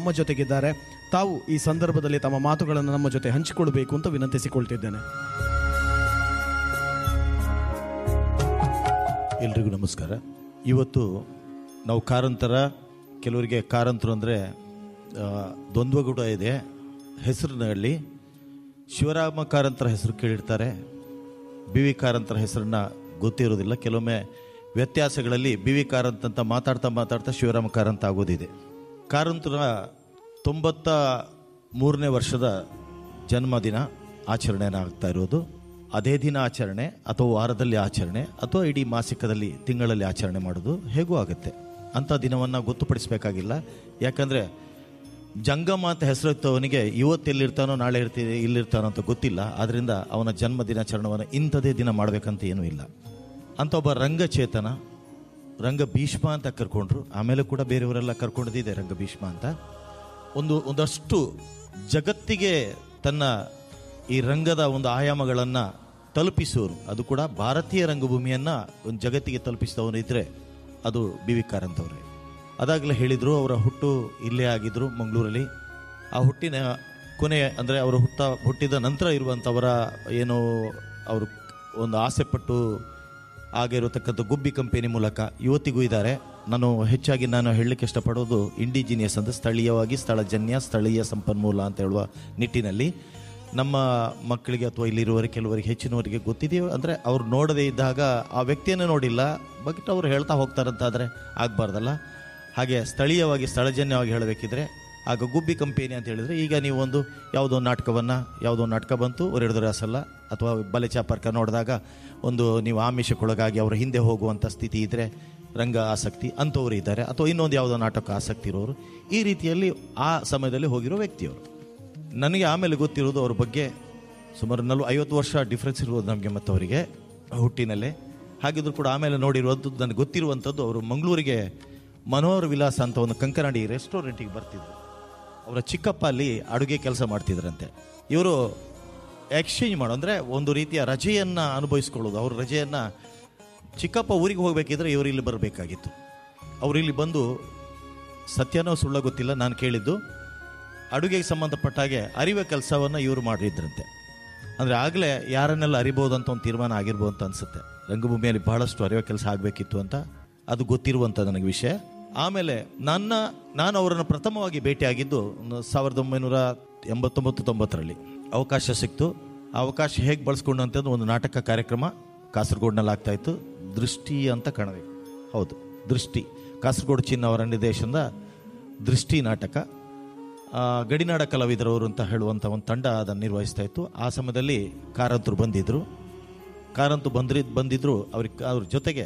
ನಮ್ಮ ಜೊತೆಗಿದ್ದಾರೆ ತಾವು ಈ ಸಂದರ್ಭದಲ್ಲಿ ತಮ್ಮ ಮಾತುಗಳನ್ನು ನಮ್ಮ ಜೊತೆ ಹಂಚಿಕೊಳ್ಬೇಕು ಅಂತ ವಿನಂತಿಸಿಕೊಳ್ತಿದ್ದೇನೆ ಎಲ್ರಿಗೂ ನಮಸ್ಕಾರ ಇವತ್ತು ನಾವು ಕಾರಂತರ ಕೆಲವರಿಗೆ ಕಾರಂತರು ಅಂದರೆ ದ್ವಂದ್ವ ಕೂಡ ಇದೆ ಹೆಸರಿನಲ್ಲಿ ಶಿವರಾಮ ಕಾರಂತರ ಹೆಸರು ಕೇಳಿರ್ತಾರೆ ಬಿ ವಿ ಕಾರಂತರ ಹೆಸರನ್ನ ಗೊತ್ತಿರೋದಿಲ್ಲ ಕೆಲವೊಮ್ಮೆ ವ್ಯತ್ಯಾಸಗಳಲ್ಲಿ ಬಿ ವಿ ಕಾರಂತ್ ಅಂತ ಮಾತಾಡ್ತಾ ಮಾತಾಡ್ತಾ ಶಿವರಾಮ ಕಾರಂತ ಆಗೋದಿದೆ ಕಾರಂತರ ತೊಂಬತ್ತ ಮೂರನೇ ವರ್ಷದ ಜನ್ಮದಿನ ಆಚರಣೆ ಆಗ್ತಾ ಇರೋದು ಅದೇ ದಿನ ಆಚರಣೆ ಅಥವಾ ವಾರದಲ್ಲಿ ಆಚರಣೆ ಅಥವಾ ಇಡೀ ಮಾಸಿಕದಲ್ಲಿ ತಿಂಗಳಲ್ಲಿ ಆಚರಣೆ ಮಾಡೋದು ಹೇಗೂ ಆಗುತ್ತೆ ಅಂಥ ದಿನವನ್ನು ಗೊತ್ತುಪಡಿಸಬೇಕಾಗಿಲ್ಲ ಯಾಕಂದರೆ ಜಂಗಮ ಅಂತ ಹೆಸರಿತ್ತವನಿಗೆ ಇವತ್ತು ಎಲ್ಲಿರ್ತಾನೋ ನಾಳೆ ಇರ್ತೀವಿ ಇಲ್ಲಿರ್ತಾನೋ ಅಂತ ಗೊತ್ತಿಲ್ಲ ಆದ್ದರಿಂದ ಅವನ ಜನ್ಮ ದಿನಾಚರಣೆಯನ್ನು ಇಂಥದೇ ದಿನ ಮಾಡಬೇಕಂತ ಏನೂ ಇಲ್ಲ ಅಂತ ಒಬ್ಬ ರಂಗಚೇತನ ರಂಗ ಭೀಷ್ಮ ಅಂತ ಕರ್ಕೊಂಡ್ರು ಆಮೇಲೆ ಕೂಡ ಬೇರೆಯವರೆಲ್ಲ ಕರ್ಕೊಂಡಿದ್ದೆ ರಂಗ ಭೀಷ್ಮ ಅಂತ ಒಂದು ಒಂದಷ್ಟು ಜಗತ್ತಿಗೆ ತನ್ನ ಈ ರಂಗದ ಒಂದು ಆಯಾಮಗಳನ್ನು ತಲುಪಿಸುವರು ಅದು ಕೂಡ ಭಾರತೀಯ ರಂಗಭೂಮಿಯನ್ನು ಒಂದು ಜಗತ್ತಿಗೆ ತಲುಪಿಸಿದವನು ಇದ್ದರೆ ಅದು ಬಿ ವಿ ಕಾರಂತ್ ಅವರೇ ಅದಾಗಲೇ ಹೇಳಿದರು ಅವರ ಹುಟ್ಟು ಇಲ್ಲೇ ಆಗಿದ್ದರು ಮಂಗಳೂರಲ್ಲಿ ಆ ಹುಟ್ಟಿನ ಕೊನೆ ಅಂದರೆ ಅವರು ಹುಟ್ಟ ಹುಟ್ಟಿದ ನಂತರ ಇರುವಂಥವರ ಏನು ಅವರು ಒಂದು ಆಸೆ ಪಟ್ಟು ಆಗಿರತಕ್ಕಂಥ ಗುಬ್ಬಿ ಕಂಪನಿ ಮೂಲಕ ಇವತ್ತಿಗೂ ಇದ್ದಾರೆ ನಾನು ಹೆಚ್ಚಾಗಿ ನಾನು ಹೇಳಲಿಕ್ಕೆ ಇಷ್ಟಪಡೋದು ಇಂಡಿಜಿನಿಯಸ್ ಅಂದರೆ ಸ್ಥಳೀಯವಾಗಿ ಸ್ಥಳಜನ್ಯ ಸ್ಥಳೀಯ ಸಂಪನ್ಮೂಲ ಅಂತ ಹೇಳುವ ನಿಟ್ಟಿನಲ್ಲಿ ನಮ್ಮ ಮಕ್ಕಳಿಗೆ ಅಥವಾ ಇಲ್ಲಿರುವವರಿಗೆ ಕೆಲವರಿಗೆ ಹೆಚ್ಚಿನವರಿಗೆ ಗೊತ್ತಿದೆಯೋ ಅಂದರೆ ಅವ್ರು ನೋಡದೇ ಇದ್ದಾಗ ಆ ವ್ಯಕ್ತಿಯನ್ನು ನೋಡಿಲ್ಲ ಬಟ್ ಅವ್ರು ಹೇಳ್ತಾ ಹೋಗ್ತಾರಂತಾದರೆ ಆಗಬಾರ್ದಲ್ಲ ಹಾಗೆ ಸ್ಥಳೀಯವಾಗಿ ಸ್ಥಳಜನ್ಯವಾಗಿ ಹೇಳಬೇಕಿದ್ರೆ ಆಗ ಗುಬ್ಬಿ ಕಂಪನಿ ಅಂತ ಹೇಳಿದರೆ ಈಗ ನೀವು ಒಂದು ಯಾವುದೋ ನಾಟಕವನ್ನು ಯಾವುದೋ ನಾಟಕ ಬಂತು ಎರಡು ರಾಸಲ್ಲ ಅಥವಾ ಬಲೆ ಚಾಪರ್ಕ ನೋಡಿದಾಗ ಒಂದು ನೀವು ಆಮಿಷಕ್ಕೊಳಗಾಗಿ ಅವರ ಹಿಂದೆ ಹೋಗುವಂಥ ಸ್ಥಿತಿ ಇದ್ದರೆ ರಂಗ ಆಸಕ್ತಿ ಅಂಥವ್ರು ಇದ್ದಾರೆ ಅಥವಾ ಇನ್ನೊಂದು ಯಾವುದೋ ನಾಟಕ ಆಸಕ್ತಿ ಇರೋರು ಈ ರೀತಿಯಲ್ಲಿ ಆ ಸಮಯದಲ್ಲಿ ಹೋಗಿರೋ ವ್ಯಕ್ತಿಯವರು ನನಗೆ ಆಮೇಲೆ ಗೊತ್ತಿರೋದು ಅವ್ರ ಬಗ್ಗೆ ಸುಮಾರು ನಲ್ವ ಐವತ್ತು ವರ್ಷ ಡಿಫ್ರೆನ್ಸ್ ಇರುವುದು ನಮಗೆ ಮತ್ತು ಅವರಿಗೆ ಹುಟ್ಟಿನಲ್ಲೇ ಹಾಗಿದ್ರು ಕೂಡ ಆಮೇಲೆ ನೋಡಿರುವಂಥದ್ದು ನನಗೆ ಗೊತ್ತಿರುವಂಥದ್ದು ಅವರು ಮಂಗಳೂರಿಗೆ ಮನೋಹರ್ ವಿಲಾಸ ಅಂತ ಒಂದು ಕಂಕನಾಡಿ ರೆಸ್ಟೋರೆಂಟಿಗೆ ಬರ್ತಿದ್ರು ಅವರ ಚಿಕ್ಕಪ್ಪ ಅಲ್ಲಿ ಅಡುಗೆ ಕೆಲಸ ಮಾಡ್ತಿದ್ರಂತೆ ಇವರು ಎಕ್ಸ್ಚೇಂಜ್ ಮಾಡೋ ಅಂದರೆ ಒಂದು ರೀತಿಯ ರಜೆಯನ್ನು ಅನುಭವಿಸ್ಕೊಳ್ಳೋದು ಅವ್ರ ರಜೆಯನ್ನು ಚಿಕ್ಕಪ್ಪ ಊರಿಗೆ ಹೋಗಬೇಕಿದ್ರೆ ಇವರು ಇಲ್ಲಿ ಬರಬೇಕಾಗಿತ್ತು ಅವರು ಇಲ್ಲಿ ಬಂದು ಸತ್ಯನೋ ಸುಳ್ಳ ಗೊತ್ತಿಲ್ಲ ನಾನು ಕೇಳಿದ್ದು ಅಡುಗೆಗೆ ಸಂಬಂಧಪಟ್ಟ ಹಾಗೆ ಅರಿವ ಕೆಲಸವನ್ನು ಇವರು ಮಾಡಿದ್ರಂತೆ ಅಂದರೆ ಆಗಲೇ ಯಾರನ್ನೆಲ್ಲ ಅರಿಬೋದು ಅಂತ ಒಂದು ತೀರ್ಮಾನ ಆಗಿರ್ಬೋದು ಅಂತ ಅನಿಸುತ್ತೆ ರಂಗಭೂಮಿಯಲ್ಲಿ ಬಹಳಷ್ಟು ಅರಿವ ಕೆಲಸ ಆಗಬೇಕಿತ್ತು ಅಂತ ಅದು ಗೊತ್ತಿರುವಂಥ ನನಗೆ ವಿಷಯ ಆಮೇಲೆ ನನ್ನ ನಾನು ಅವರನ್ನು ಪ್ರಥಮವಾಗಿ ಭೇಟಿಯಾಗಿದ್ದು ಒಂದು ಸಾವಿರದ ಒಂಬೈನೂರ ಎಂಬತ್ತೊಂಬತ್ತು ತೊಂಬತ್ತರಲ್ಲಿ ಅವಕಾಶ ಸಿಕ್ತು ಆ ಅವಕಾಶ ಹೇಗೆ ಬಳಸ್ಕೊಂಡು ಅಂತಂದು ಒಂದು ನಾಟಕ ಕಾರ್ಯಕ್ರಮ ಕಾಸರಗೋಡ್ನಲ್ಲಿ ಆಗ್ತಾ ಇತ್ತು ದೃಷ್ಟಿ ಅಂತ ಕಾಣಬೇಕು ಹೌದು ದೃಷ್ಟಿ ಕಾಸರಗೋಡು ಚಿನ್ನ ಅವರ ನಿರ್ದೇಶನದ ದೃಷ್ಟಿ ನಾಟಕ ಆ, ಗಡಿನಾಡ ಕಲಾವಿದರವರು ಅಂತ ಹೇಳುವಂಥ ಒಂದು ತಂಡ ಅದನ್ನು ನಿರ್ವಹಿಸ್ತಾ ಇತ್ತು ಆ ಸಮಯದಲ್ಲಿ ಕಾರಂತರು ಬಂದಿದ್ದರು ಕಾರಂತು ಬಂದ್ರಿ ಬಂದಿದ್ದರು ಅವ್ರಿಗೆ ಅವ್ರ ಜೊತೆಗೆ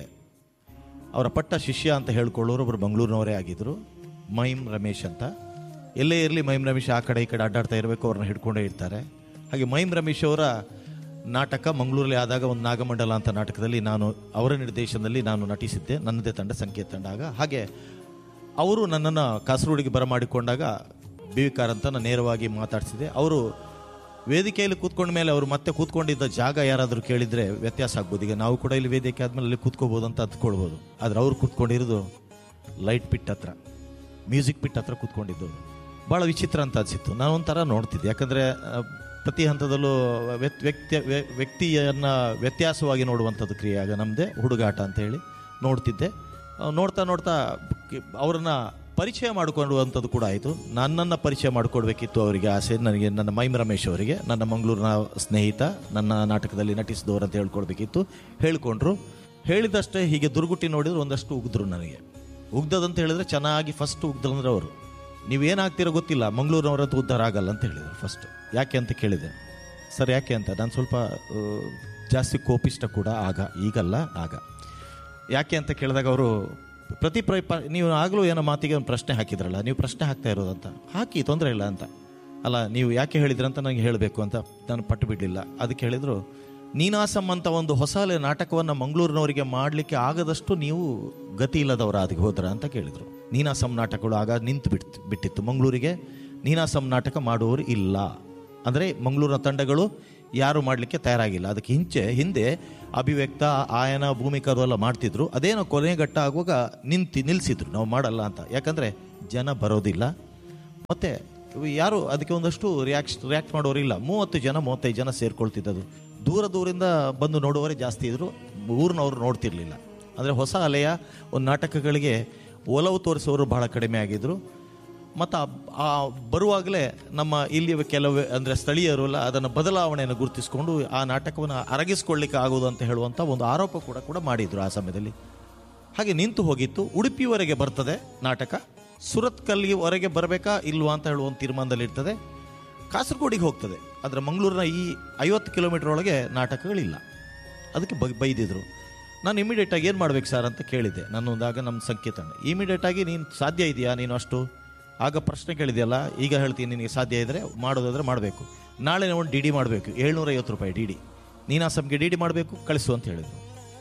ಅವರ ಪಟ್ಟ ಶಿಷ್ಯ ಅಂತ ಹೇಳ್ಕೊಳ್ಳೋರು ಒಬ್ಬರು ಮಂಗಳೂರಿನವರೇ ಆಗಿದ್ದರು ಮೈಮ್ ರಮೇಶ್ ಅಂತ ಎಲ್ಲೇ ಇರಲಿ ಮೈಮ್ ರಮೇಶ್ ಆ ಕಡೆ ಈ ಕಡೆ ಅಡ್ಡಾಡ್ತಾ ಇರಬೇಕು ಅವ್ರನ್ನ ಹಿಡ್ಕೊಂಡೇ ಇರ್ತಾರೆ ಹಾಗೆ ಮೈಮ್ ರಮೇಶ್ ಅವರ ನಾಟಕ ಮಂಗಳೂರಲ್ಲಿ ಆದಾಗ ಒಂದು ನಾಗಮಂಡಲ ಅಂತ ನಾಟಕದಲ್ಲಿ ನಾನು ಅವರ ನಿರ್ದೇಶನದಲ್ಲಿ ನಾನು ನಟಿಸಿದ್ದೆ ನನ್ನದೇ ತಂಡ ಸಂಕೇತ ತಂಡ ಆಗ ಹಾಗೆ ಅವರು ನನ್ನನ್ನು ಕಾಸರಗೋಡಿಗೆ ಬರಮಾಡಿಕೊಂಡಾಗ ಬಿ ವಿ ಕಾರಂತನ ನೇರವಾಗಿ ಮಾತಾಡಿಸಿದೆ ಅವರು ವೇದಿಕೆಯಲ್ಲಿ ಕೂತ್ಕೊಂಡ ಮೇಲೆ ಅವರು ಮತ್ತೆ ಕೂತ್ಕೊಂಡಿದ್ದ ಜಾಗ ಯಾರಾದರೂ ಕೇಳಿದರೆ ವ್ಯತ್ಯಾಸ ಆಗ್ಬೋದು ಈಗ ನಾವು ಕೂಡ ಇಲ್ಲಿ ವೇದಿಕೆ ಆದಮೇಲೆ ಅಲ್ಲಿ ಕೂತ್ಕೋಬೋದು ಅಂತ ಅಂದ್ಕೊಳ್ಬೋದು ಆದರೆ ಅವ್ರು ಕೂತ್ಕೊಂಡಿರೋದು ಲೈಟ್ ಪಿಟ್ ಹತ್ರ ಮ್ಯೂಸಿಕ್ ಪಿಟ್ ಹತ್ರ ಕೂತ್ಕೊಂಡಿದ್ದು ಭಾಳ ವಿಚಿತ್ರ ಅಂತ ಅನಿಸಿತ್ತು ನಾನು ಒಂಥರ ನೋಡ್ತಿದ್ದೆ ಯಾಕಂದರೆ ಪ್ರತಿ ಹಂತದಲ್ಲೂ ವ್ಯಕ್- ವ್ಯಕ್ತಿ ವ್ಯ- ವ್ಯಕ್ತಿಯನ್ನು ವ್ಯತ್ಯಾಸವಾಗಿ ನೋಡುವಂಥದ್ದು ಕ್ರಿಯೆ ಆಗ ನಮ್ಮದೇ ಹುಡುಗಾಟ ಅಂತ ಹೇಳಿ ನೋಡ್ತಿದ್ದೆ ಆ, ನೋಡ್ತಾ ನೋಡ್ತಾ ಅವರನ್ನು ಪರಿಚಯ ಮಾಡಿಕೊಳ್ಳುವಂಥದ್ದು ಕೂಡ ಆಯಿತು ನನ್ನನ್ನು ಪರಿಚಯ ಮಾಡಿಕೊಡ್ಬೇಕಿತ್ತು ಅವರಿಗೆ ಆಸೆ ನನಗೆ ನನ್ನ ಮೈಮ್ ರಮೇಶ್ ಅವರಿಗೆ ನನ್ನ ಮಂಗಳೂರಿನ ಸ್ನೇಹಿತ ನನ್ನ ನಾಟಕದಲ್ಲಿ ನಟಿಸಿದವರು ಅಂತ ಹೇಳ್ಕೊಡ್ಬೇಕಿತ್ತು ಹೇಳ್ಕೊಂಡ್ರು ಹೇಳಿದಷ್ಟೇ ಹೀಗೆ ದುರ್ಗುಟ್ಟಿ ನೋಡಿದ್ರು ಒಂದಷ್ಟು ಉಗಿದ್ರು ನನಗೆ ಉಗ್ದದಂತ ಹೇಳಿದ್ರೆ ಚೆನ್ನಾಗಿ ಫಸ್ಟ್ ಉಗ್ದಂದ್ರೆ ಅವರು ನೀವೇನಾಗ್ತಿರೋ ಗೊತ್ತಿಲ್ಲ ಮಂಗಳೂರಿನವರಂತೂ ಉದ್ಧಾರ ಆಗಲ್ಲ ಅಂತ ಹೇಳಿದರು ಫಸ್ಟ್ ಯಾಕೆ ಅಂತ ಕೇಳಿದೆ ಸರ್ ಯಾಕೆ ಅಂತ ನಾನು ಸ್ವಲ್ಪ ಆ, ಜಾಸ್ತಿ ಕೋಪಿಷ್ಟ ಕೂಡ ಆಗ ಈಗಲ್ಲ ಆಗ ಯಾಕೆ ಅಂತ ಕೇಳಿದಾಗ ಅವರು ಪ್ರತಿ ಪ್ರ ಪ- ನೀವು ಆಗಲೂ ಏನೋ ಮಾತಿಗೆ ಒಂದು ಪ್ರಶ್ನೆ ಹಾಕಿದ್ರಲ್ಲ ನೀವು ಪ್ರಶ್ನೆ ಹಾಕ್ತಾ ಇರೋದಂತ ಹಾಕಿ ತೊಂದರೆ ಇಲ್ಲ ಅಂತ ಅಲ್ಲ ನೀವು ಯಾಕೆ ಹೇಳಿದ್ರಂತ ನನಗೆ ಹೇಳಬೇಕು ಅಂತ ನಾನು ಪಟ್ಟು ಬಿಡಲಿಲ್ಲ ಅದಕ್ಕೆ ಹೇಳಿದರು ನೀನಾಸಂ ಅಂತ ಒಂದು ಹೊಸ ನಾಟಕವನ್ನು ಮಂಗಳೂರಿನವರಿಗೆ ಮಾಡಲಿಕ್ಕೆ ಆಗದಷ್ಟು ನೀವು ಗತಿ ಇಲ್ಲದವರ ಅದಕ್ಕೆ ಹೋದ್ರ ಅಂತ ಕೇಳಿದರು ನೀನಾಸಂ ನಾಟಕಗಳು ಆಗ ನಿಂತು ಬಿಟ್ಟು ಬಿಟ್ಟಿತ್ತು ಮಂಗಳೂರಿಗೆ ನೀನಾಸಂ ನಾಟಕ ಮಾಡುವವರು ಇಲ್ಲ ಅಂದರೆ ಮಂಗಳೂರಿನ ತಂಡಗಳು ಯಾರು ಮಾಡಲಿಕ್ಕೆ ತಯಾರಾಗಿಲ್ಲ ಅದಕ್ಕೆ ಹಿಂಚೆ ಹಿಂದೆ ಅಭಿವ್ಯಕ್ತ ಆಯನ ಭೂಮಿಕಾ ಅದೆಲ್ಲ ಮಾಡ್ತಿದ್ರು ಅದೇನೋ ಕೊನೆಗಟ್ಟ ಆಗುವಾಗ ನಿಂತು ನಿಲ್ಲಿಸಿದ್ರು ನಾವು ಮಾಡಲ್ಲ ಅಂತ ಯಾಕಂದರೆ ಜನ ಬರೋದಿಲ್ಲ ಮತ್ತೆ ಯಾರು ಅದಕ್ಕೆ ಒಂದಷ್ಟು ರಿಯಾಕ್ಷ್ ರಿಯಾಕ್ಟ್ ಮಾಡೋರಿಲ್ಲ ಮೂವತ್ತು ಜನ ಮೂವತ್ತೈದು ಜನ ಸೇರ್ಕೊಳ್ತಿದ್ದದು ದೂರ ದೂರಿಂದ ಬಂದು ನೋಡುವವರೇ ಜಾಸ್ತಿ ಇದ್ರು ಊರಿನವರು ನೋಡ್ತಿರ್ಲಿಲ್ಲ ಅಂದರೆ ಹೊಸ ಅಲೆಯ ಒಂದು ನಾಟಕಗಳಿಗೆ ಒಲವು ತೋರಿಸೋರು ಬಹಳ ಕಡಿಮೆ ಆಗಿದ್ರು ಮತ್ತು ಆ ಬರುವಾಗಲೇ ನಮ್ಮ ಇಲ್ಲಿ ಕೆಲವು ಅಂದರೆ ಸ್ಥಳೀಯರು ಅದನ್ನು ಬದಲಾವಣೆಯನ್ನು ಗುರುತಿಸಿಕೊಂಡು ಆ ನಾಟಕವನ್ನು ಅರಗಿಸ್ಕೊಳ್ಳಿಕ್ಕೆ ಆಗೋದು ಅಂತ ಹೇಳುವಂಥ ಒಂದು ಆರೋಪ ಕೂಡ ಕೂಡ ಮಾಡಿದರು ಆ ಸಮಯದಲ್ಲಿ ಹಾಗೆ ನಿಂತು ಹೋಗಿತ್ತು ಉಡುಪಿವರೆಗೆ ಬರ್ತದೆ ನಾಟಕ ಸುರತ್ಕಲ್ಲಿವರೆಗೆ ಬರಬೇಕಾ ಇಲ್ವಾ ಅಂತ ಹೇಳುವ ಒಂದು ತೀರ್ಮಾನದಲ್ಲಿ ಇರ್ತದೆ ಕಾಸರಗೋಡಿಗೆ ಹೋಗ್ತದೆ ಆದರೆ ಮಂಗಳೂರಿನ ಈ ಐವತ್ತು ಕಿಲೋಮೀಟರ್ ಒಳಗೆ ನಾಟಕಗಳಿಲ್ಲ ಅದಕ್ಕೆ ಬೈ ಬೈದಿದ್ರು ನಾನು ಇಮಿಡಿಯೇಟಾಗಿ ಏನು ಮಾಡ್ಬೇಕು ಸರ್ ಅಂತ ಕೇಳಿದ್ದೆ ನಾನು ಒಂದಾಗ ನಮ್ಮ ಸಂಕೇತ ಇಮಿಡಿಯೇಟಾಗಿ ನೀನು ಸಾಧ್ಯ ಇದೆಯಾ ನೀನು ಅಷ್ಟು ಆಗ ಪ್ರಶ್ನೆ ಕೇಳಿದೆಯಲ್ಲ ಈಗ ಹೇಳ್ತೀನಿ ನಿನಗೆ ಸಾಧ್ಯ ಇದ್ದರೆ ಮಾಡೋದಾದ್ರೆ ಮಾಡಬೇಕು ನಾಳೆ ಒಂದು ಡಿ ಡಿ ಮಾಡಬೇಕು ಏಳ್ನೂರೈವತ್ತು ರೂಪಾಯಿ ಡಿ ಡಿ ನೀನಾಸಮ್ಗೆ ಡಿ ಡಿ ಮಾಡಬೇಕು ಕಳಿಸು ಅಂತ ಹೇಳಿದ್ರು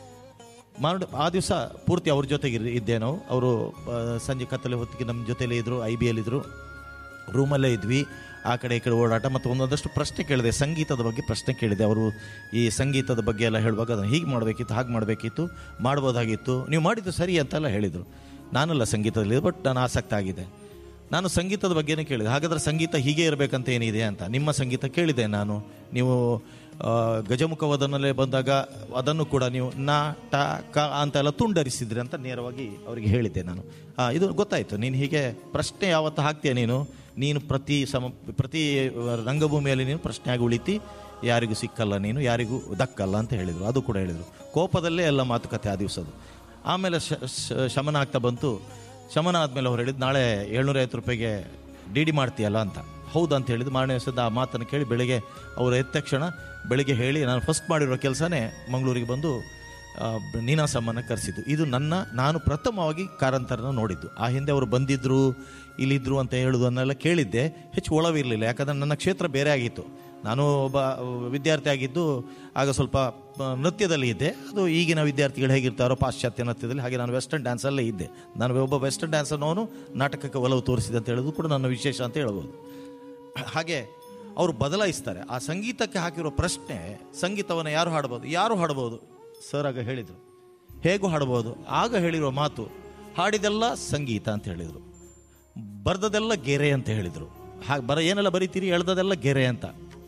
ಮಾಡ್ ಆ ದಿವಸ ಪೂರ್ತಿ ಅವ್ರ ಜೊತೆಗೆ ಇರ್- ಇದ್ದೆ ನಾವು ಅವರು ಸಂಜೆ ಕತ್ತಲೆ ಹೊತ್ತಿಗೆ ನಮ್ಮ ಜೊತೆಲೇ ಇದ್ದರು ಐ ಬಿ ಇದ್ದರು ರೂಮಲ್ಲೇ ಇದ್ವಿ ಆ ಕಡೆ ಈ ಕಡೆ ಓಡಾಟ ಮತ್ತು ಒಂದೊಂದಷ್ಟು ಪ್ರಶ್ನೆ ಕೇಳಿದೆ ಸಂಗೀತದ ಬಗ್ಗೆ ಪ್ರಶ್ನೆ ಕೇಳಿದೆ ಅವರು ಈ ಸಂಗೀತದ ಬಗ್ಗೆ ಎಲ್ಲ ಹೇಳುವಾಗ ಅದನ್ನು ಹೀಗೆ ಮಾಡಬೇಕಿತ್ತು ಹಾಗೆ ಮಾಡಬೇಕಿತ್ತು ಮಾಡ್ಬೋದಾಗಿತ್ತು ನೀವು ಮಾಡಿದ್ದು ಸರಿ ಅಂತೆಲ್ಲ ಹೇಳಿದರು ನಾನಲ್ಲ ಸಂಗೀತದಲ್ಲಿ ಬಟ್ ನಾನು ಆಸಕ್ತ ಆಗಿದೆ ನಾನು ಸಂಗೀತದ ಬಗ್ಗೆನೇ ಕೇಳಿದೆ ಹಾಗಾದ್ರೆ ಸಂಗೀತ ಹೀಗೆ ಇರಬೇಕಂತ ಏನಿದೆ ಅಂತ ನಿಮ್ಮ ಸಂಗೀತ ಕೇಳಿದೆ ನಾನು ನೀವು ಆ, ಗಜಮುಖವದನಲ್ಲೇ ಬಂದಾಗ ಅದನ್ನು ಕೂಡ ನೀವು ನಾ ಟ ಕ ಅಂತೆಲ್ಲ ತುಂಡರಿಸಿದ್ರಿ ಅಂತ ನೇರವಾಗಿ ಅವರಿಗೆ ಹೇಳಿದ್ದೆ ನಾನು ಆ, ಇದು ಗೊತ್ತಾಯಿತು ನೀನು ಹೀಗೆ ಪ್ರಶ್ನೆ ಯಾವತ್ತು ಹಾಕ್ತೀಯ ನೀನು ನೀನು ಪ್ರತಿ ಸಮ ಪ್ರತಿ ರಂಗಭೂಮಿಯಲ್ಲಿ ನೀನು ಪ್ರಶ್ನೆಯಾಗಿ ಉಳಿತಿ ಯಾರಿಗೂ ಸಿಕ್ಕಲ್ಲ ನೀನು ಯಾರಿಗೂ ದಕ್ಕಲ್ಲ ಅಂತ ಹೇಳಿದರು ಅದು ಕೂಡ ಹೇಳಿದರು ಕೋಪದಲ್ಲೇ ಎಲ್ಲ ಮಾತುಕತೆ ಆ ದಿವಸದ್ದು ಆಮೇಲೆ ಶ- ಶ- ಶಮನ ಆಗ್ತಾ ಬಂತು ಶಮನ ಆದಮೇಲೆ ಅವ್ರು ಹೇಳಿದ್ದು ನಾಳೆ ಏಳ್ನೂರೈವತ್ತು ರೂಪಾಯಿಗೆ ಡಿ ಡಿ ಮಾಡ್ತೀಯಲ್ಲ ಅಂತ ಹೌದು ಅಂತ ಹೇಳಿದ್ದು ಮಾರನೇ ದಿವಸದ ಆ ಮಾತನ್ನು ಕೇಳಿ ಬೆಳಿಗ್ಗೆ ಅವರು ಎದ್ದ ತಕ್ಷಣ ಬೆಳಿಗ್ಗೆ ಹೇಳಿ ನಾನು ಫಸ್ಟ್ ಮಾಡಿರೋ ಕೆಲಸನೇ ಮಂಗಳೂರಿಗೆ ಬಂದು ಆ, ಬ- ನೀನಾಸಮ್ಮನ ಕರೆಸಿದ್ದು ಇದು ನನ್ನ ನಾನು ಪ್ರಥಮವಾಗಿ ಕಾರಂತರನ್ನ ನೋಡಿದ್ದು ಆ ಹಿಂದೆ ಅವರು ಬಂದಿದ್ರು ಇಲ್ಲಿದ್ರು ಅಂತ ಹೇಳೋದನ್ನೆಲ್ಲ ಕೇಳಿದ್ದೆ ಹೆಚ್ಚು ಒಳವಿರಲಿಲ್ಲ ಯಾಕಂದ್ರೆ ನನ್ನ ಕ್ಷೇತ್ರ ಬೇರೆ ಆಗಿತ್ತು ನಾನು ಒಬ್ಬ ವಿದ್ಯಾರ್ಥಿ ಆಗಿದ್ದು ಆಗ ಸ್ವಲ್ಪ ಆ, ನೃತ್ಯದಲ್ಲಿ ಇದ್ದೆ ಅದು ಈಗಿನ ವಿದ್ಯಾರ್ಥಿಗಳು ಹೇಗಿರ್ತಾರೋ ಪಾಶ್ಚಾತ್ಯ ನೃತ್ಯದಲ್ಲಿ ಹಾಗೆ ನಾನು ವೆಸ್ಟರ್ನ್ ಡ್ಯಾನ್ಸಲ್ಲೇ ಇದ್ದೆ ನಾನು ಒಬ್ಬ ವೆಸ್ಟರ್ನ್ ಡ್ಯಾನ್ಸ್ ಅನ್ನೋನು ನಾಟಕಕ್ಕೆ ಒಲವು ತೋರಿಸಿದೆ ಅಂತ ಹೇಳೋದು ಕೂಡ ನನ್ನ ವಿಶೇಷ ಅಂತ ಹೇಳ್ಬೋದು ಹಾಗೆ ಅವರು ಬದಲಾಯಿಸ್ತಾರೆ ಆ ಸಂಗೀತಕ್ಕೆ ಹಾಕಿರೋ ಪ್ರಶ್ನೆ ಸಂಗೀತವನ್ನು ಯಾರು ಹಾಡ್ಬೋದು ಯಾರು ಹಾಡ್ಬೋದು ಸರ್ ಆಗ ಹೇಳಿದರು ಹೇಗೂ ಹಾಡ್ಬೋದು ಆಗ ಹೇಳಿರೋ ಮಾತು ಹಾಡಿದೆಲ್ಲ ಸಂಗೀತ ಅಂತ ಹೇಳಿದರು ಬರ್ದದೆಲ್ಲ ಗೆರೆ ಅಂತ ಹೇಳಿದರು ಹಾಗೆ ಬರ ಏನೆಲ್ಲ ಬರೀತೀರಿ ಎಳ್ದದೆಲ್ಲ ಗೆರೆ ಅಂತ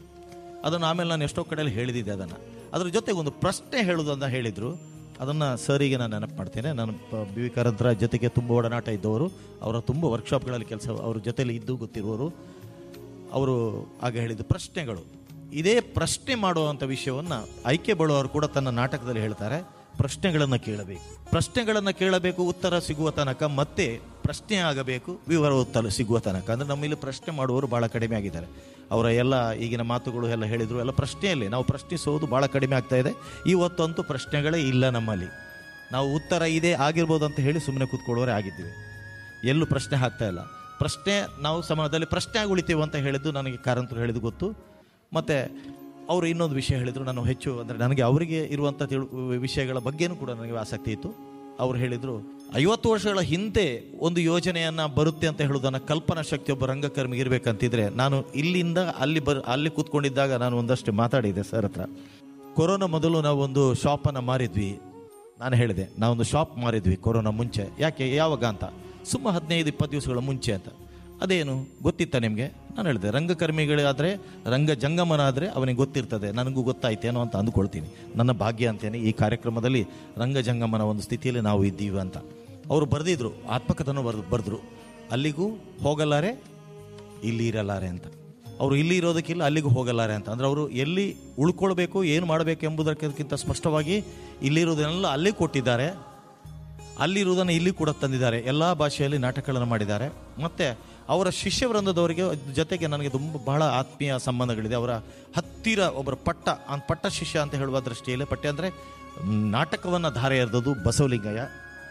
ಅದನ್ನು ಆಮೇಲೆ ನಾನು ಎಷ್ಟೋ ಕಡೆಯಲ್ಲಿ ಹೇಳಿದ್ದೆ ಅದನ್ನು ಅದ್ರ ಜೊತೆಗೆ ಒಂದು ಪ್ರಶ್ನೆ ಹೇಳೋದು ಅಂತ ಹೇಳಿದರು ಅದನ್ನು ಸರಿಗೆ ನಾನು ನೆನಪು ಮಾಡ್ತೇನೆ ನಾನು ಪ- ಬಿ ವಿ ಕಾರಂತರ ಜೊತೆಗೆ ತುಂಬ ಒಡನಾಟ ಇದ್ದವರು ಅವರ ತುಂಬ ವರ್ಕ್ಶಾಪ್ಗಳಲ್ಲಿ ಕೆಲಸ ಅವ್ರ ಜೊತೆಲಿ ಇದ್ದು ಗೊತ್ತಿರುವವರು ಅವರು ಆಗ ಹೇಳಿದ್ದು ಪ್ರಶ್ನೆಗಳು ಇದೇ ಪ್ರಶ್ನೆ ಮಾಡುವಂಥ ವಿಷಯವನ್ನು ಆಯ್ಕೆ ಬಳುವವರು ಕೂಡ ತನ್ನ ನಾಟಕದಲ್ಲಿ ಹೇಳ್ತಾರೆ ಪ್ರಶ್ನೆಗಳನ್ನು ಕೇಳಬೇಕು ಪ್ರಶ್ನೆಗಳನ್ನು ಕೇಳಬೇಕು ಉತ್ತರ ಸಿಗುವ ತನಕ ಮತ್ತೆ ಪ್ರಶ್ನೆ ಆಗಬೇಕು ವಿವರ ಉತ್ತರ ಸಿಗುವ ತನಕ ಅಂದರೆ ನಮ್ಮಲ್ಲಿ ಪ್ರಶ್ನೆ ಮಾಡುವವರು ಭಾಳ ಕಡಿಮೆ ಆಗಿದ್ದಾರೆ ಅವರ ಎಲ್ಲ ಈಗಿನ ಮಾತುಗಳು ಎಲ್ಲ ಹೇಳಿದರು ಎಲ್ಲ ಪ್ರಶ್ನೆಯಲ್ಲೇ ನಾವು ಪ್ರಶ್ನಿಸೋದು ಭಾಳ ಕಡಿಮೆ ಆಗ್ತಾ ಇದೆ ಇವತ್ತಂತೂ ಪ್ರಶ್ನೆಗಳೇ ಇಲ್ಲ ನಮ್ಮಲ್ಲಿ ನಾವು ಉತ್ತರ ಇದೆ ಆಗಿರ್ಬೋದು ಅಂತ ಹೇಳಿ ಸುಮ್ಮನೆ ಕೂತ್ಕೊಳ್ಳೋರೇ ಆಗಿದ್ದೀವಿ ಎಲ್ಲೂ ಪ್ರಶ್ನೆ ಹಾಕ್ತಾ ಇಲ್ಲ ಪ್ರಶ್ನೆ ನಾವು ಸಮಾಜದಲ್ಲಿ ಪ್ರಶ್ನೆ ಆಗಿ ಉಳಿತೀವಿ ಅಂತ ಹೇಳಿದ್ದು ನನಗೆ ಕಾರಂತರು ಹೇಳಿದ್ದು ಗೊತ್ತು ಮತ್ತು ಅವರು ಇನ್ನೊಂದು ವಿಷಯ ಹೇಳಿದರು ನಾನು ಹೆಚ್ಚು ಅಂದರೆ ನನಗೆ ಅವರಿಗೆ ಇರುವಂಥ ತಿಳು ವಿಷಯಗಳ ಬಗ್ಗೆನೂ ಕೂಡ ನನಗೆ ಆಸಕ್ತಿ ಇತ್ತು ಅವ್ರು ಹೇಳಿದರು ಐವತ್ತು ವರ್ಷಗಳ ಹಿಂದೆ ಒಂದು ಯೋಜನೆಯನ್ನು ಬರುತ್ತೆ ಅಂತ ಹೇಳೋದನ್ನು ಕಲ್ಪನಾ ಶಕ್ತಿ ಒಬ್ಬ ರಂಗಕರ್ಮಿಗೆ ಇರಬೇಕಂತಿದ್ರೆ ನಾನು ಇಲ್ಲಿಂದ ಅಲ್ಲಿ ಬರ್ ಅಲ್ಲಿ ಕೂತ್ಕೊಂಡಿದ್ದಾಗ ನಾನು ಒಂದಷ್ಟು ಮಾತಾಡಿದೆ ಸರ್ ಹತ್ರ ಕೊರೋನಾ ಮೊದಲು ನಾವು ಒಂದು ಶಾಪನ್ನು ಮಾರಿದ್ವಿ ನಾನು ಹೇಳಿದೆ ನಾವೊಂದು ಶಾಪ್ ಮಾರಿದ್ವಿ ಕೊರೋನಾ ಮುಂಚೆ ಯಾಕೆ ಯಾವಾಗ ಅಂತ ಸುಮ್ಮ ಹದಿನೈದು ಇಪ್ಪತ್ತು ದಿವಸಗಳ ಮುಂಚೆ ಅಂತ ಅದೇನು ಗೊತ್ತಿತ್ತ ನಿಮಗೆ ನಾನು ಹೇಳಿದೆ ರಂಗಕರ್ಮಿಗಳಾದರೆ ರಂಗ ಜಂಗಮನಾದರೆ ಅವನಿಗೆ ಗೊತ್ತಿರ್ತದೆ ನನಗೂ ಗೊತ್ತಾಯ್ತೇನೋ ಅಂತ ಅಂದ್ಕೊಳ್ತೀನಿ ನನ್ನ ಭಾಗ್ಯ ಅಂತೇನೆ ಈ ಕಾರ್ಯಕ್ರಮದಲ್ಲಿ ರಂಗ ಜಂಗಮನ ಒಂದು ಸ್ಥಿತಿಯಲ್ಲಿ ನಾವು ಇದ್ದೀವಿ ಅಂತ ಅವರು ಬರೆದಿದ್ರು ಆತ್ಮಕಥನ ಬರೆದು ಬರೆದ್ರು ಅಲ್ಲಿಗೂ ಹೋಗಲಾರೆ ಇಲ್ಲಿ ಇರಲಾರೆ ಅಂತ ಅವರು ಇಲ್ಲಿ ಇರೋದಕ್ಕಿಲ್ಲ ಅಲ್ಲಿಗೂ ಹೋಗಲಾರೆ ಅಂತ ಅಂದ್ರೆ ಅವರು ಎಲ್ಲಿ ಉಳ್ಕೊಳ್ಬೇಕು ಏನು ಮಾಡಬೇಕು ಎಂಬುದಕ್ಕಿಂತ ಸ್ಪಷ್ಟವಾಗಿ ಇಲ್ಲಿರೋದನ್ನೆಲ್ಲ ಅಲ್ಲಿ ಕೊಟ್ಟಿದ್ದಾರೆ ಅಲ್ಲಿರುವುದನ್ನು ಇಲ್ಲಿ ಕೂಡ ತಂದಿದ್ದಾರೆ ಎಲ್ಲ ಭಾಷೆಯಲ್ಲಿ ನಾಟಕಗಳನ್ನು ಮಾಡಿದ್ದಾರೆ ಮತ್ತು ಅವರ ಶಿಷ್ಯ ವೃಂದದವರಿಗೆ ಜೊತೆಗೆ ನನಗೆ ತುಂಬ ಬಹಳ ಆತ್ಮೀಯ ಸಂಬಂಧಗಳಿದೆ ಅವರ ಹತ್ತಿರ ಒಬ್ಬರ ಪಟ್ಟ ಆ ಪಟ್ಟ ಶಿಷ್ಯ ಅಂತ ಹೇಳುವ ದೃಷ್ಟಿಯಲ್ಲಿ ಪಟ್ಟೆ ಅಂದರೆ ನಾಟಕವನ್ನು ಧಾರೆ ಎರೆದದ್ದು ಬಸವಲಿಂಗಯ್ಯ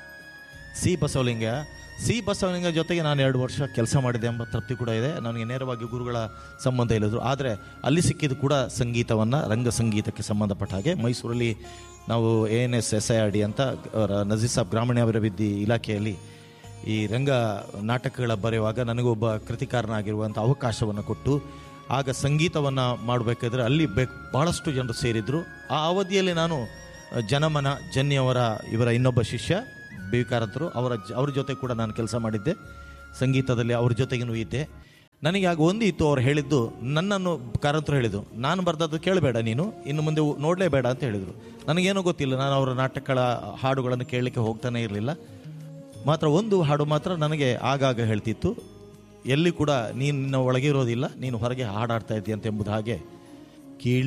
ಸಿ ಬಸವಲಿಂಗ ಸಿ ಬಸವಲಿಂಗ ಜೊತೆಗೆ ನಾನು ಎರಡು ವರ್ಷ ಕೆಲಸ ಮಾಡಿದೆ ಎಂಬ ತೃಪ್ತಿ ಕೂಡ ಇದೆ ನನಗೆ ನೇರವಾಗಿ ಗುರುಗಳ ಸಂಬಂಧ ಇಲ್ಲದ್ರು ಆದರೆ ಅಲ್ಲಿ ಸಿಕ್ಕಿದ್ದು ಕೂಡ ಸಂಗೀತವನ್ನು ರಂಗ ಸಂಗೀತಕ್ಕೆ ಸಂಬಂಧಪಟ್ಟ ಹಾಗೆ ಮೈಸೂರಲ್ಲಿ ನಾವು A N S S I R D ಅಂತ ಅವರ ನಜೀರ್ ಸಾಬ್ ಗ್ರಾಮೀಣಾಭಿವೃದ್ಧಿ ಇಲಾಖೆಯಲ್ಲಿ ಈ ರಂಗ ನಾಟಕಗಳ ಬರೆಯುವಾಗ ನನಗೊಬ್ಬ ಕೃತಿಕಾರನಾಗಿರುವಂಥ ಅವಕಾಶವನ್ನು ಕೊಟ್ಟು ಆಗ ಸಂಗೀತವನ್ನು ಮಾಡಬೇಕಾದ್ರೆ ಅಲ್ಲಿ ಬೇಕು ಭಾಳಷ್ಟು ಜನರು ಸೇರಿದ್ರು ಆ ಅವಧಿಯಲ್ಲಿ ನಾನು ಜನಮನ ಜನ್ಯವರ ಇವರ ಇನ್ನೊಬ್ಬ ಶಿಷ್ಯ ಬಿ ಕಾರಂತರು ಅವರ ಜ- ಅವ್ರ ಜೊತೆ ಕೂಡ ನಾನು ಕೆಲಸ ಮಾಡಿದ್ದೆ ಸಂಗೀತದಲ್ಲಿ ಅವ್ರ ಜೊತೆಗೂ ಇದ್ದೆ ನನಗೆ ಆಗ ಒಂದು ಇತ್ತು ಅವ್ರು ಹೇಳಿದ್ದು ನನ್ನನ್ನು ಕಾರಂತರು ಹೇಳಿದ್ದು ನಾನು ಬರ್ದದ್ದು ಕೇಳಬೇಡ ನೀನು ಇನ್ನು ಮುಂದೆ ನೋಡಲೇಬೇಡ ಅಂತ ಹೇಳಿದರು ನನಗೇನೋ ಗೊತ್ತಿಲ್ಲ ನಾನು ಅವರ ನಾಟಕಗಳ ಹಾಡುಗಳನ್ನು ಕೇಳಲಿಕ್ಕೆ ಹೋಗ್ತಾನೆ ಇರಲಿಲ್ಲ ಮಾತ್ರ ಒಂದು ಹಾಡು ಮಾತ್ರ ನನಗೆ ಆಗಾಗ ಹೇಳ್ತಿತ್ತು ಎಲ್ಲಿ ಕೂಡ ನೀನು ನಿನ್ನ ಒಳಗೆ ಇರೋದಿಲ್ಲ ನೀನು ಹೊರಗೆ ಹಾಡಾಡ್ತಾ ಇದ್ದೀಯ ಅಂತ ಎಂಬುದು ಹಾಗೆ ಕೀಳ್